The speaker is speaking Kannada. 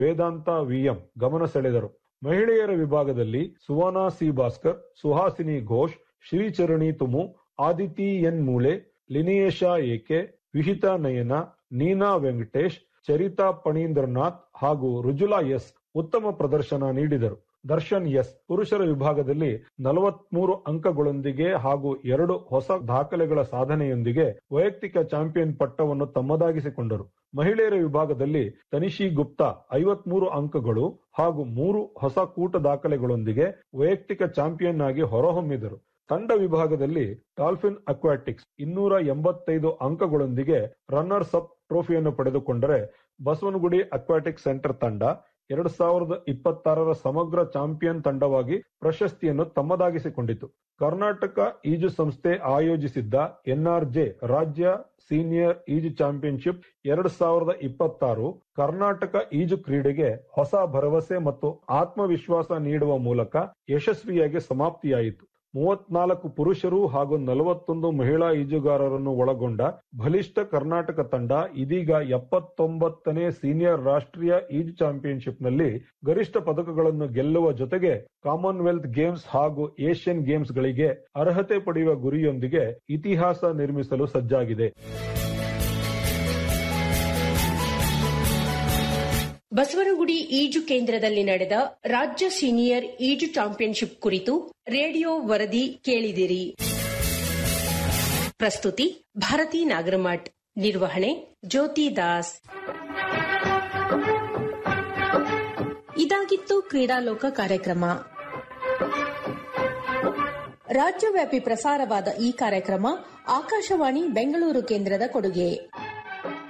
ವೇದಾಂತ ವಿಎಂ ಗಮನ ಸೆಳೆದರು ಮಹಿಳೆಯರ ವಿಭಾಗದಲ್ಲಿ ಸುವರ್ಣ ಸಿ ಭಾಸ್ಕರ್ ಸುಹಾಸಿನಿ ಘೋಷ್ ಶ್ರೀಚರಣಿ ತುಮು ಆದಿತಿ ಎನ್ ಮೂಳೆ ಲಿನಿಯೇಶಾ ಏಕೆ ವಿಹಿತಾ ನಯನ ನೀನಾ ವೆಂಕಟೇಶ್ ಚರಿತಾ ಪಣೀಂದ್ರನಾಥ್ ಹಾಗೂ ರುಜುಲಾ ಎಸ್ ಉತ್ತಮ ಪ್ರದರ್ಶನ ನೀಡಿದರು ದರ್ಶನ್ ಎಸ್ ಪುರುಷರ ವಿಭಾಗದಲ್ಲಿ ನಲವತ್ಮೂರು ಅಂಕಗಳೊಂದಿಗೆ ಹಾಗೂ ಎರಡು ಹೊಸ ದಾಖಲೆಗಳ ಸಾಧನೆಯೊಂದಿಗೆ ವೈಯಕ್ತಿಕ ಚಾಂಪಿಯನ್ ಪಟ್ಟವನ್ನು ತಮ್ಮದಾಗಿಸಿಕೊಂಡರು ಮಹಿಳೆಯರ ವಿಭಾಗದಲ್ಲಿ ತನಿಷಿ ಗುಪ್ತಾ ಐವತ್ಮೂರು ಅಂಕಗಳು ಹಾಗೂ ಮೂರು ಹೊಸ ಕೂಟ ದಾಖಲೆಗಳೊಂದಿಗೆ ವೈಯಕ್ತಿಕ ಚಾಂಪಿಯನ್ ಆಗಿ ಹೊರಹೊಮ್ಮಿದರು ತಂಡ ವಿಭಾಗದಲ್ಲಿ ಡಾಲ್ಫಿನ್ ಅಕ್ವಾಟಿಕ್ಸ್ ಇನ್ನೂರ ಎಂಬತ್ತೈದು ಅಂಕಗಳೊಂದಿಗೆ ರನ್ನರ್ಸ್ ಅಪ್ ಟ್ರೋಫಿಯನ್ನು ಪಡೆದುಕೊಂಡರೆ ಬಸವನಗುಡಿ ಅಕ್ವಾಟಿಕ್ ಸೆಂಟರ್ ತಂಡ ಎರಡು ಸಾವಿರದ ಇಪ್ಪತ್ತಾರರ ಸಮಗ್ರ ಚಾಂಪಿಯನ್ ತಂಡವಾಗಿ ಪ್ರಶಸ್ತಿಯನ್ನು ತಮ್ಮದಾಗಿಸಿಕೊಂಡಿತು ಕರ್ನಾಟಕ ಈಜು ಸಂಸ್ಥೆ ಆಯೋಜಿಸಿದ್ದ ಎನ್ಆರ್ಜೆ ರಾಜ್ಯ ಸೀನಿಯರ್ ಈಜು ಚಾಂಪಿಯನ್ಶಿಪ್ ಎರಡು ಸಾವಿರದ ಇಪ್ಪತ್ತಾರು ಕರ್ನಾಟಕ ಈಜು ಕ್ರೀಡೆಗೆ ಹೊಸ ಭರವಸೆ ಮತ್ತು ಆತ್ಮವಿಶ್ವಾಸ ನೀಡುವ ಮೂಲಕ ಯಶಸ್ವಿಯಾಗಿ ಸಮಾಪ್ತಿಯಾಯಿತು ಮೂವತ್ನಾಲ್ಕು ಪುರುಷರು ಹಾಗೂ ನಲವತ್ತೊಂದು ಮಹಿಳಾ ಈಜುಗಾರರನ್ನು ಒಳಗೊಂಡ ಬಲಿಷ್ಠ ಕರ್ನಾಟಕ ತಂಡ ಇದೀಗ ಎಪ್ಪತ್ತೊಂಬತ್ತನೇ ಸೀನಿಯರ್ ರಾಷ್ಟ್ರೀಯ ಈಜು ಚಾಂಪಿಯನ್ಶಿಪ್ನಲ್ಲಿ ಗರಿಷ್ಠ ಪದಕಗಳನ್ನು ಗೆಲ್ಲುವ ಜೊತೆಗೆ ಕಾಮನ್ವೆಲ್ತ್ ಗೇಮ್ಸ್ ಹಾಗೂ ಏಷ್ಯನ್ ಗೇಮ್ಸ್ಗಳಿಗೆ ಅರ್ಹತೆ ಪಡೆಯುವ ಗುರಿಯೊಂದಿಗೆ ಇತಿಹಾಸ ನಿರ್ಮಿಸಲು ಸಜ್ಜಾಗಿದೆ ಬಸವನಗುಡಿ ಈಜು ಕೇಂದ್ರದಲ್ಲಿ ನಡೆದ ರಾಜ್ಯ ಸೀನಿಯರ್ ಈಜು ಚಾಂಪಿಯನ್ಶಿಪ್ ಕುರಿತು ರೇಡಿಯೋ ವರದಿ ಕೇಳಿದಿರಿ ಪ್ರಸ್ತುತಿ ಭಾರತಿ ನಾಗರಮಠ್ ನಿರ್ವಹಣೆ ಜ್ಯೋತಿ ದಾಸ್ ಇದಾಗಿತ್ತು ಕ್ರೀಡಾಲೋಕ ಕಾರ್ಯಕ್ರಮ ರಾಜ್ಯವ್ಯಾಪಿ ಪ್ರಸಾರವಾದ ಈ ಕಾರ್ಯಕ್ರಮ ಆಕಾಶವಾಣಿ ಬೆಂಗಳೂರು ಕೇಂದ್ರದ ಕೊಡುಗೆ